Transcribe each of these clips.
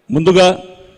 ముందుగా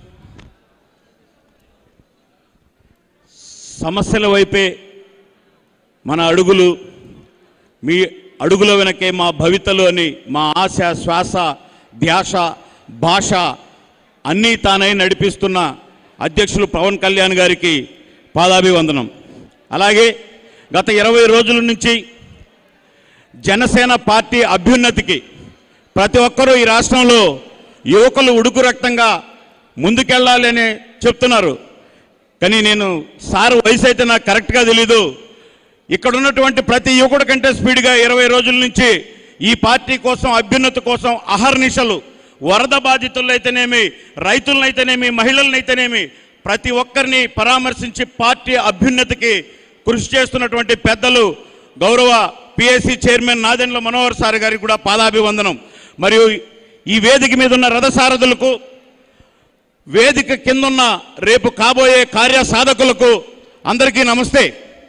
సమస్యల వైపే మన అడుగులు మీ అడుగుల వెనకే మా భవితలు అని మా ఆశ శ్వాస ధ్యాస భాష అన్నీ తానై నడిపిస్తున్న అధ్యక్షులు పవన్ కళ్యాణ్ గారికి పాదాభివందనం అలాగే గత ఇరవై రోజుల నుంచి జనసేన పార్టీ అభ్యున్నతికి ప్రతి ఒక్కరూ ఈ రాష్ట్రంలో యువకులు ఉడుకు రక్తంగా ముందుకెళ్ళాలి అని చెప్తున్నారు కానీ నేను సార్ వయసు అయితే నాకు కరెక్ట్గా తెలీదు ఇక్కడ ఉన్నటువంటి ప్రతి యువకుడి కంటే స్పీడ్గా ఇరవై రోజుల నుంచి ఈ పార్టీ కోసం అభ్యున్నతి కోసం అహర్నిశలు వరద బాధితులైతేనేమి రైతులనైతేనేమి మహిళలనైతేనేమి ప్రతి ఒక్కరిని పరామర్శించి పార్టీ అభ్యున్నతికి కృషి చేస్తున్నటువంటి పెద్దలు గౌరవ PSC chairman Nadendla Manohar sir గారికి కూడా పాదాభివందనం మరియు ఈ వేదిక మీద ఉన్న రథసారథులకు వేదిక కిందున్న రేపు కాబోయే కార్య సాధకులకు అందరికీ నమస్తే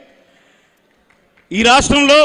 ఈ రాష్ట్రంలో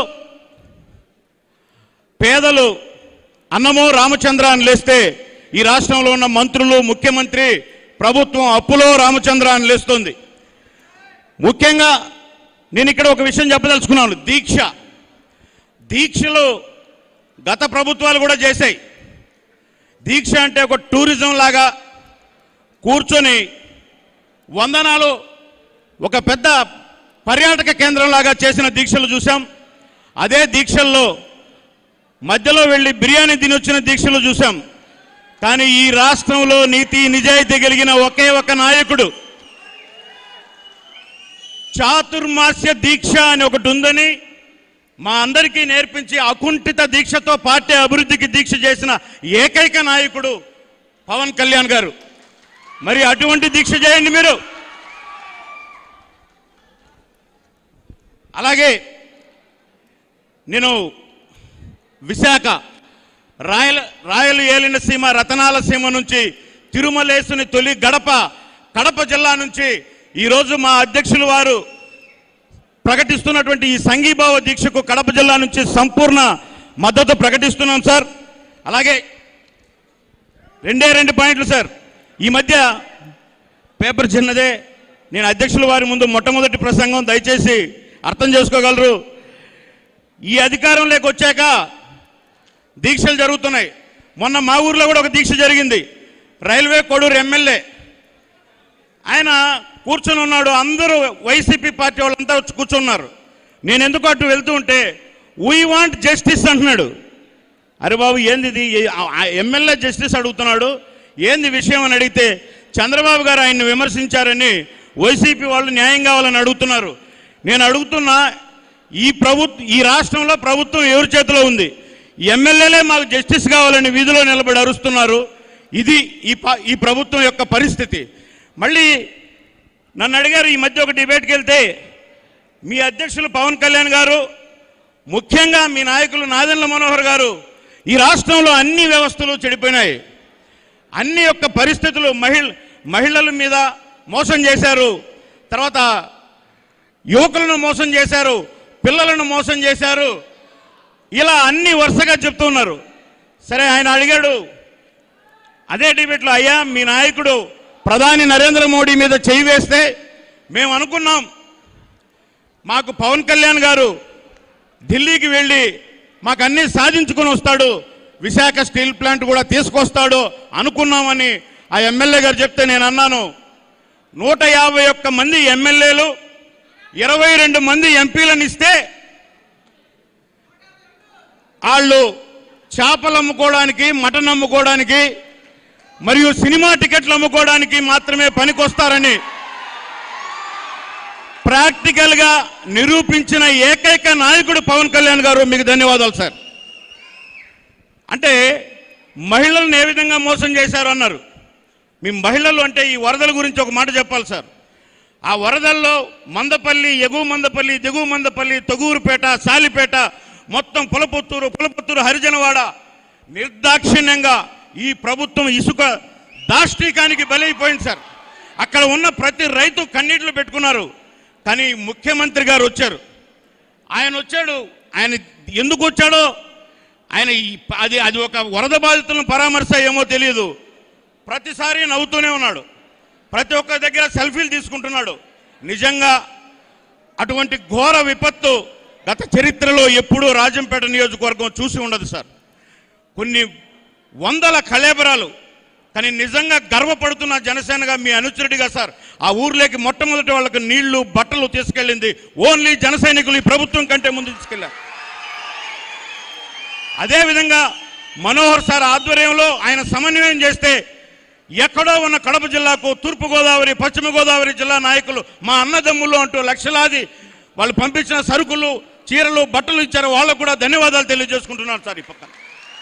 పేదలు అన్నమో రామచంద్ర అని లేస్తే ఈ రాష్ట్రంలో ఉన్న మంత్రులు ముఖ్యమంత్రి ప్రభుత్వం అప్పులో రామచంద్ర అని లేస్తుంది ముఖ్యంగా నేను ఇక్కడ ఒక విషయం చెప్పదలుచుకున్నాను దీక్ష దీక్షలు గత ప్రభుత్వాలు కూడా చేశాయి దీక్ష అంటే ఒక టూరిజం లాగా కూర్చొని వందనాలు ఒక పెద్ద పర్యాటక కేంద్రం లాగా చేసిన దీక్షలు చూసాం అదే దీక్షల్లో మధ్యలో వెళ్ళి బిర్యానీ తిని వచ్చిన దీక్షలు చూసాం కానీ ఈ రాష్ట్రంలో నీతి నిజాయితీ కలిగిన ఒకే ఒక నాయకుడు చాతుర్మాస్య దీక్ష అని ఒకటి ఉందని మా అందరికీ నేర్పించి అకుంఠిత దీక్షతో పార్టీ అభివృద్ధికి దీక్ష చేసిన ఏకైక నాయకుడు పవన్ కళ్యాణ్ గారు మరి అటువంటి దీక్ష చేయండి మీరు అలాగే నేను విశాఖ రాయల రాయలు ఏలిన సీమ రతనాల సీమ నుంచి తిరుమలేసుని తొలి గడప కడప జిల్లా నుంచి ఈరోజు మా అధ్యక్షులు వారు ప్రకటిస్తున్నటువంటి ఈ సంఘీభావ దీక్షకు కడప జిల్లా నుంచి సంపూర్ణ మద్దతు ప్రకటిస్తున్నాం సార్ అలాగే రెండే రెండు పాయింట్లు సార్ ఈ మధ్య పేపర్ చిన్నదే నేను అధ్యక్షుల వారి ముందు మొట్టమొదటి ప్రసంగం దయచేసి అర్థం చేసుకోగలరు ఈ అధికారంలోకి వచ్చాక దీక్షలు జరుగుతున్నాయి మొన్న మా ఊర్లో కూడా ఒక దీక్ష జరిగింది రైల్వే కొడూరు ఎమ్మెల్యే ఆయన కూర్చొని ఉన్నాడు అందరూ వైసీపీ పార్టీ వాళ్ళంతా వచ్చి కూర్చున్నారు నేను ఎందుకు అటు వెళ్తూ ఉంటే వీ వాంట్ జస్టిస్ అంటున్నాడు అరే బాబు ఏంది ఇది ఏ- ఆ- ఆ ఎమ్మెల్యే జస్టిస్ అడుగుతున్నాడు ఏంది విషయం అని అడిగితే చంద్రబాబు గారు ఆయన్ని విమర్శించారని వైసీపీ వాళ్ళు న్యాయం కావాలని అడుగుతున్నారు నేను అడుగుతున్నా ఈ ప్రభుత్వ ఈ రాష్ట్రంలో ప్రభుత్వం ఎవరి చేతిలో ఉంది ఎమ్మెల్యేలే మాకు జస్టిస్ కావాలని వీధిలో నిలబడి అరుస్తున్నారు ఇది ఈ ప- ఈ ప్రభుత్వం యొక్క పరిస్థితి మళ్ళీ నన్ను అడిగారు ఈ మధ్య ఒక డిబేట్కి వెళ్తే మీ అధ్యక్షులు పవన్ కళ్యాణ్ గారు ముఖ్యంగా మీ నాయకులు నాదెండ్ల మనోహర్ గారు ఈ రాష్ట్రంలో అన్ని వ్యవస్థలు చెడిపోయినాయి అన్ని యొక్క పరిస్థితులు మహిళ మహిళల మీద మోసం చేశారు తర్వాత యువకులను మోసం చేశారు పిల్లలను మోసం చేశారు ఇలా అన్ని వరుసగా చెప్తున్నారు సరే ఆయన అడిగాడు అదే డిబేట్లో అయ్యా మీ నాయకుడు ప్రధాని నరేంద్ర మోడీ మీద చేయి వేస్తే మేము అనుకున్నాం మాకు పవన్ కళ్యాణ్ గారు ఢిల్లీకి వెళ్ళి మాకు అన్నీ సాధించుకొని వస్తాడు విశాఖ స్టీల్ ప్లాంట్ కూడా తీసుకొస్తాడు అనుకున్నామని ఆ ఎమ్మెల్యే గారు చెప్తే నేను అన్నాను నూట యాభై ఒక్క మంది ఎమ్మెల్యేలు ఇరవై రెండు మంది ఎంపీలను ఇస్తే వాళ్ళు చేపలు అమ్ముకోవడానికి మటన్ అమ్ముకోవడానికి మరియు సినిమా టికెట్లు అమ్ముకోవడానికి మాత్రమే పనికొస్తారని ప్రాక్టికల్ గా నిరూపించిన ఏకైక నాయకుడు పవన్ కళ్యాణ్ గారు మీకు ధన్యవాదాలు సార్ అంటే మహిళలను ఏ విధంగా మోసం చేశారు అన్నారు మీ మహిళలు అంటే ఈ వరదల గురించి ఒక మాట చెప్పాలి సార్ ఆ వరదల్లో మందపల్లి ఎగువ మందపల్లి దిగువ మందపల్లి తొగూరుపేట సాలిపేట మొత్తం పులపుత్తూరు పులపుత్తూరు హరిజనవాడ నిర్దాక్షిణ్యంగా ఈ ప్రభుత్వం ఇసుక దాష్టీకానికి బలైపోయింది సార్ అక్కడ ఉన్న ప్రతి రైతు కన్నీళ్లు పెట్టుకున్నారు కానీ ముఖ్యమంత్రి గారు వచ్చారు ఆయన వచ్చాడు ఆయన ఎందుకు వచ్చాడో ఆయన ఈ- అది అది ఒక వరద బాధితులను పరామర్శ ఏమో తెలియదు ప్రతిసారి నవ్వుతూనే ఉన్నాడు ప్రతి ఒక్క దగ్గర సెల్ఫీలు తీసుకుంటున్నాడు నిజంగా అటువంటి ఘోర విపత్తు గత చరిత్రలో ఎప్పుడూ రాజంపేట నియోజకవర్గం చూసి ఉండదు సార్ కొన్ని వందల కళేబరాలు కానీ నిజంగా గర్వపడుతున్న జనసేనగా మీ అనుచరుడిగా సార్ ఆ ఊర్లోకి మొట్టమొదటి వాళ్ళకి నీళ్లు బట్టలు తీసుకెళ్ళింది ఓన్లీ జన సైనికులు ఈ ప్రభుత్వం కంటే ముందు తీసుకెళ్లారు అదేవిధంగా మనోహర్ సార్ ఆధ్వర్యంలో ఆయన సమన్వయం చేస్తే ఎక్కడో ఉన్న కడప జిల్లాకు తూర్పు గోదావరి పశ్చిమ గోదావరి జిల్లా నాయకులు మా అన్నదమ్ములు అంటూ లక్షలాది వాళ్ళు పంపించిన సరుకులు చీరలు బట్టలు ఇచ్చారు వాళ్ళకు కూడా ధన్యవాదాలు తెలియజేసుకుంటున్నాను సార్ ఈ పక్కన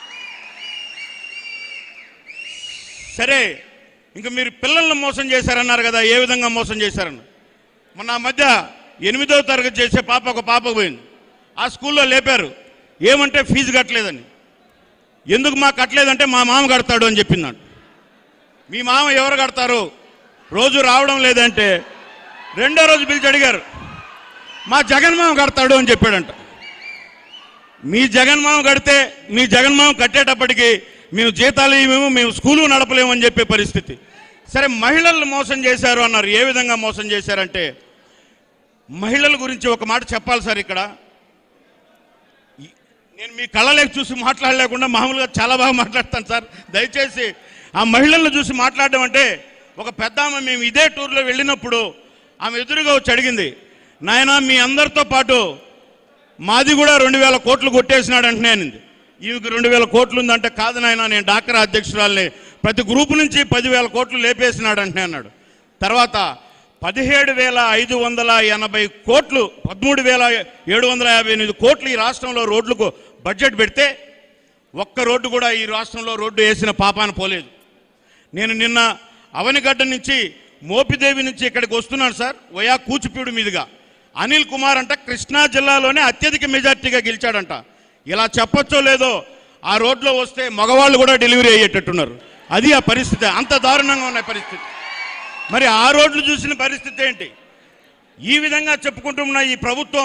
సరే ఇంకా మీరు పిల్లల్ని మోసం చేశారన్నారు కదా ఏ విధంగా మోసం చేశారని మొన్న ఆ మధ్య ఎనిమిదవ తరగతి చేసే పాప ఒక పాప పోయింది ఆ స్కూల్లో లేపారు ఏమంటే ఫీజు కట్టలేదని ఎందుకు మా కట్టలేదంటే మా మామ కడతాడు అని చెప్పిందంట మీ మామ ఎవరు కడతారు రోజు రావడం లేదంటే రెండో రోజు పిలిచి అడిగారు మా జగన్మామ కడతాడు అని చెప్పాడంట మీ జగన్మామ కడితే మీ జగన్మామ కట్టేటప్పటికి మేము జీతాలు ఇవ్వము మేము స్కూలు నడపలేము అని చెప్పే పరిస్థితి సరే మహిళలను మోసం చేశారు అన్నారు ఏ విధంగా మోసం చేశారంటే మహిళల గురించి ఒక మాట చెప్పాలి సార్ ఇక్కడ ఈ- నేను మీ కళ్ళలోకి చూసి మాట్లాడలేకుండా మామూలుగా చాలా బాగా మాట్లాడతాను సార్ దయచేసి ఆ మహిళలను చూసి మాట్లాడడం అంటే ఒక పెద్ద ఆమె మేము ఇదే టూర్లో వెళ్ళినప్పుడు ఆమె ఎదురుగా వచ్చి అడిగింది నాయన మీ అందరితో పాటు మాది కూడా రెండు వేల కోట్లు కొట్టేసినాడు అంటే అనింది ఈమెకి రెండు వేల కోట్లు ఉందంటే కాదు నాయన నేను డాక్టర్ అధ్యక్షురాల్ని ప్రతి గ్రూపు నుంచి పదివేల కోట్లు లేపేసినాడు అంటే అన్నాడు తర్వాత పదిహేడు వేల ఐదు వందల ఎనభై కోట్లు పదమూడు వేల ఏడు వందల యాభై ఎనిమిది కోట్లు ఈ రాష్ట్రంలో రోడ్లకు బడ్జెట్ పెడితే ఒక్క రోడ్డు కూడా ఈ రాష్ట్రంలో రోడ్డు వేసిన పాపాన పోలేదు నేను నిన్న అవనిగడ్డ నుంచి మోపిదేవి నుంచి ఇక్కడికి వస్తున్నాను సార్ వయా కూచిపూడి మీదుగా అనిల్ కుమార్ అంట కృష్ణా జిల్లాలోనే అత్యధిక మెజార్టీగా గెలిచాడంట ఇలా చెప్పొచ్చో లేదో ఆ రోడ్లో వస్తే మగవాళ్ళు కూడా డెలివరీ అయ్యేటట్టున్నారు అది ఆ పరిస్థితి అంత దారుణంగా ఉన్న పరిస్థితి మరి ఆ రోడ్లు చూసిన పరిస్థితి ఏంటి ఈ విధంగా చెప్పుకుంటున్న ఈ ప్రభుత్వం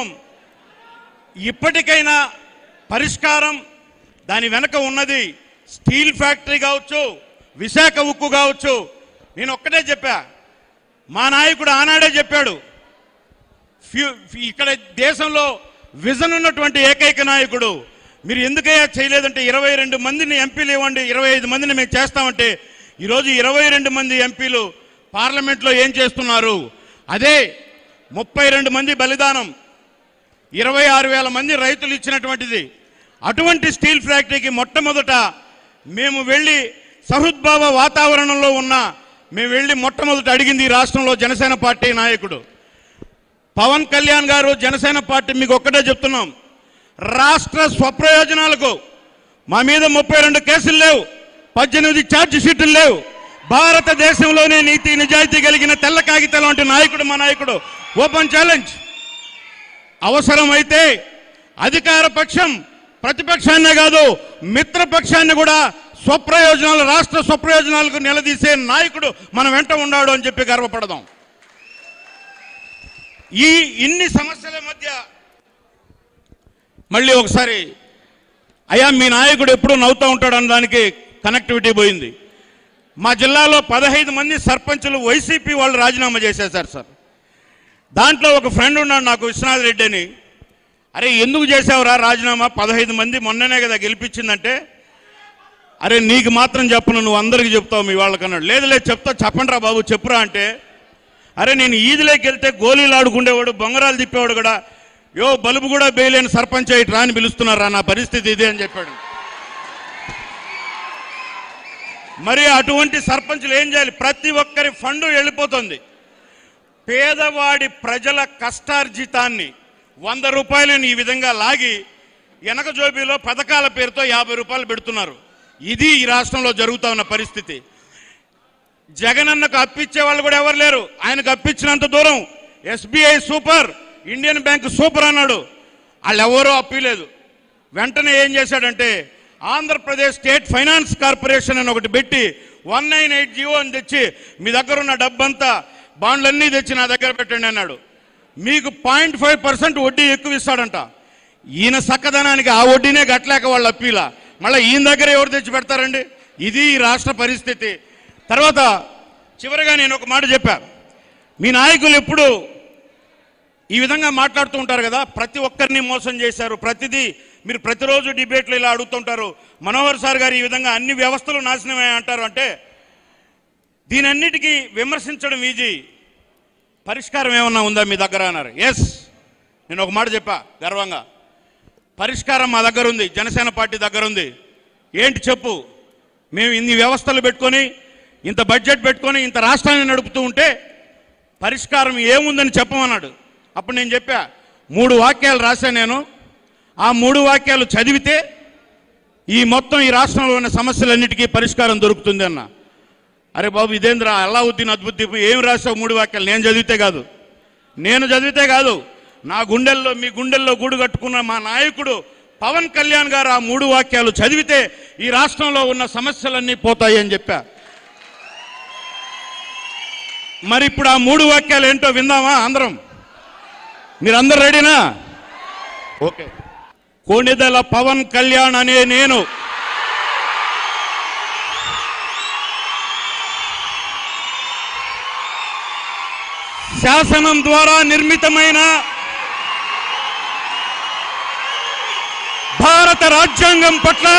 ఇప్పటికైనా పరిష్కారం దాని వెనక ఉన్నది స్టీల్ ఫ్యాక్టరీ కావచ్చు విశాఖ ఉక్కు కావచ్చు నేను ఒక్కటే చెప్పా మా నాయకుడు ఆనాడే చెప్పాడు ఫ్యూ ఇక్కడ దేశంలో విజన్ ఉన్నటువంటి ఏకైక నాయకుడు మీరు ఎందుకయ్యా చేయలేదంటే ఇరవై రెండు మందిని ఎంపీలు ఇవ్వండి ఇరవై ఐదు మందిని మేము చేస్తామంటే ఈరోజు ఇరవై రెండు మంది ఎంపీలు పార్లమెంట్లో ఏం చేస్తున్నారు అదే ముప్పై రెండు మంది బలిదానం ఇరవై ఆరు వేల మంది రైతులు ఇచ్చినటువంటిది అటువంటి స్టీల్ ఫ్యాక్టరీకి మొట్టమొదట మేము వెళ్ళి సహృద్భావ వాతావరణంలో ఉన్న మేము వెళ్ళి మొట్టమొదట అడిగింది ఈ రాష్ట్రంలో జనసేన పార్టీ నాయకుడు పవన్ కళ్యాణ్ గారు జనసేన పార్టీ మీకు ఒక్కటే చెప్తున్నాం రాష్ట్ర స్వప్రయోజనాలకు మా మీద ముప్పై రెండు కేసులు లేవు పద్దెనిమిది ఛార్జ్ షీట్లు లేవు భారతదేశంలోనే నీతి నిజాయితీ కలిగిన తెల్ల కాగితం లాంటి నాయకుడు మా నాయకుడు ఓపెన్ ఛాలెంజ్ అవసరమైతే అధికార పక్షం ప్రతిపక్షాన్నే కాదు మిత్రపక్షాన్ని కూడా స్వప్రయోజనాలు రాష్ట్ర స్వప్రయోజనాలకు నిలదీసే నాయకుడు మన వెంట ఉన్నాడు అని చెప్పి గర్వపడదాం ఈ ఇన్ని సమస్యల మధ్య మళ్ళీ ఒకసారి అయ్యా మీ నాయకుడు ఎప్పుడూ నవ్వుతూ ఉంటాడు అన్న దానికి కనెక్టివిటీ పోయింది మా జిల్లాలో పదహైదు మంది సర్పంచులు వైసీపీ వాళ్ళు రాజీనామా చేసేశారు సార్ దాంట్లో ఒక ఫ్రెండ్ ఉన్నాడు నాకు విశ్వనాథ్ రెడ్డి అని అరే ఎందుకు చేసావురా రాజీనామా పదహైదు మంది మొన్ననే కదా గెలిపించిందంటే అరే నీకు మాత్రం చెప్పను నువ్వు అందరికి చెప్తావు మీ వాళ్ళకన్నాడు లేదు లేదు చెప్తా చెప్పండిరా బాబు చెప్పురా అంటే అరే నేను ఈదిలోకి వెళ్తే గోళీలు ఆడుకుండేవాడు బొంగరాలు తిప్పేవాడు కూడా యో బలుబు కూడా బేయలేని సర్పంచ్ అయ్యి రా అని పిలుస్తున్నారా నా పరిస్థితి ఇదే అని చెప్పాడు మరి అటువంటి సర్పంచులు ఏం చేయాలి ప్రతి ఒక్కరి ఫండు వెళ్ళిపోతుంది పేదవాడి ప్రజల కష్టార్జితాన్ని వంద రూపాయలను ఈ విధంగా లాగి వెనక జోబీలో పథకాల పేరుతో యాభై రూపాయలు పెడుతున్నారు ఇది ఈ రాష్ట్రంలో జరుగుతా ఉన్న పరిస్థితి జగనన్నకు అప్పిచ్చే వాళ్ళు కూడా ఎవరు లేరు ఆయనకు అప్పించినంత దూరం SBI super Indian bank super అన్నాడు వాళ్ళు ఎవరూ అప్పిలేదు వెంటనే ఏం చేశాడంటే ఆంధ్రప్రదేశ్ స్టేట్ ఫైనాన్స్ కార్పొరేషన్ అని ఒకటి పెట్టి వన్ నైన్ ఎయిట్ జీవో అని తెచ్చి మీ దగ్గర ఉన్న డబ్బంతా బాండ్లన్నీ తెచ్చి నా దగ్గర పెట్టండి అన్నాడు మీకు పాయింట్ ఫైవ్ పర్సెంట్ వడ్డీ ఎక్కువ ఇస్తాడంట ఈయన సక్కదనానికి ఆ వడ్డీనే కట్టలేక వాళ్ళు అప్పీలా మళ్ళీ ఈయన దగ్గర ఎవరు తెచ్చి పెడతారండి ఇది ఈ రాష్ట్ర పరిస్థితి తర్వాత చివరిగా నేను ఒక మాట చెప్పా మీ నాయకులు ఎప్పుడు ఈ విధంగా మాట్లాడుతూ ఉంటారు కదా ప్రతి ఒక్కరిని మోసం చేశారు ప్రతిదీ మీరు ప్రతిరోజు డిబేట్లు ఇలా అడుగుతుంటారు మనోహర్ సార్ గారు ఈ విధంగా అన్ని వ్యవస్థలు నాశనమే అంటారు అంటే దీనన్నిటికీ విమర్శించడం ఈజీ పరిష్కారం ఏమన్నా ఉందా మీ దగ్గర అన్నారు ఎస్ నేను ఒక మాట చెప్పా గర్వంగా పరిష్కారం మా దగ్గర ఉంది జనసేన పార్టీ దగ్గర ఉంది ఏంటి చెప్పు మేము ఇన్ని వ్యవస్థలు పెట్టుకొని ఇంత బడ్జెట్ పెట్టుకొని ఇంత రాష్ట్రాన్ని నడుపుతూ ఉంటే పరిష్కారం ఏముందని చెప్పమన్నాడు అప్పుడు నేను చెప్పా మూడు వాక్యాలు రాశా నేను ఆ మూడు వాక్యాలు చదివితే ఈ మొత్తం ఈ రాష్ట్రంలో ఉన్న సమస్యలన్నిటికీ పరిష్కారం దొరుకుతుంది అన్న అరే బాబు ఇదేంద్ర అల్లావుద్దీన్ అద్భుత దీపం ఏం రాసావు మూడు వాక్యాలు నేను చదివితే కాదు నేను చదివితే కాదు నా గుండెల్లో మీ గుండెల్లో గూడు కట్టుకున్న మా నాయకుడు పవన్ కళ్యాణ్ గారు ఆ మూడు వాక్యాలు చదివితే ఈ రాష్ట్రంలో ఉన్న సమస్యలన్నీ పోతాయి అని చెప్పా మరి ఇప్పుడు ఆ మూడు వాక్యాలు ఏంటో విందామా అందరం మీరందరు రెడీనా ఓకే కోణిదల పవన్ కళ్యాణ్ అనే నేను శాసనం ద్వారా నిర్మితమైన భారత రాజ్యాంగం పట్ల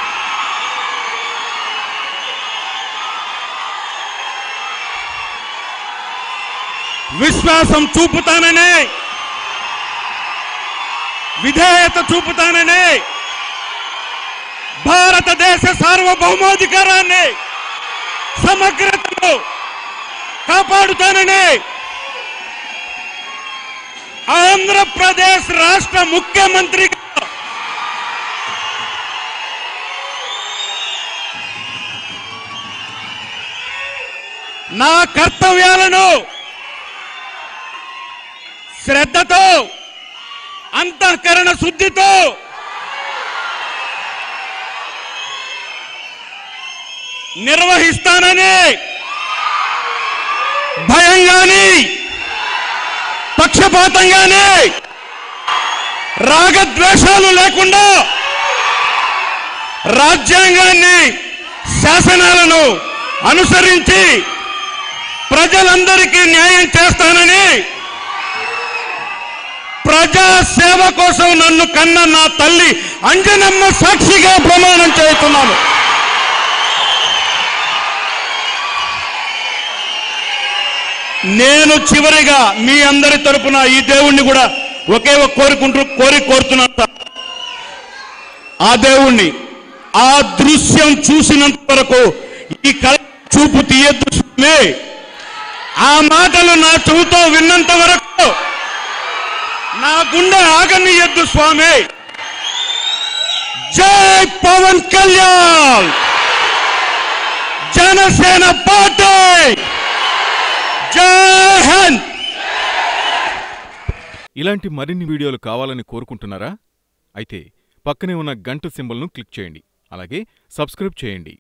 విశ్వాసం చూపుతానని విధేయత చూపుతానని భారతదేశ సార్వభౌమాధికారాన్ని సమగ్రతను కాపాడుతానని ఆంధ్రప్రదేశ్ రాష్ట్ర ముఖ్యమంత్రిగా నా కర్తవ్యాలను శ్రద్ధతో అంతఃకరణ శుద్ధితో నిర్వహిస్తానని భయం గాని పక్షపాతంగానే రాగద్వేషాలు లేకుండా రాజ్యాంగాన్ని శాసనాలను అనుసరించి ప్రజలందరికీ న్యాయం చేస్తానని ప్రజా సేవ కోసం నన్ను కన్న నా తల్లి అంజనమ్మ సాక్షిగా ప్రమాణం చేస్తున్నాను నేను చివరిగా మీ అందరి తరపున ఈ దేవుణ్ణి కూడా ఒకే ఒక కోరుకుంటూ కోరి కోరుతున్నాను సార్. ఆ దేవుణ్ణి ఆ దృశ్యం చూసినంత వరకు ఈ కళ చూపు తీయద్దు స్వామి ఆ మాటలు నా చెవుతో విన్నంత వరకు నా గుండె ఆగనియద్దు స్వామి జై పవన్ కళ్యాణ్ జనసేన పార్టీ జై హింద్ ఇలాంటి మరిన్ని వీడియోలు కావాలని కోరుకుంటున్నారా అయితే పక్కనే ఉన్న గంట సింబల్ను క్లిక్ చేయండి అలాగే సబ్స్క్రైబ్ చేయండి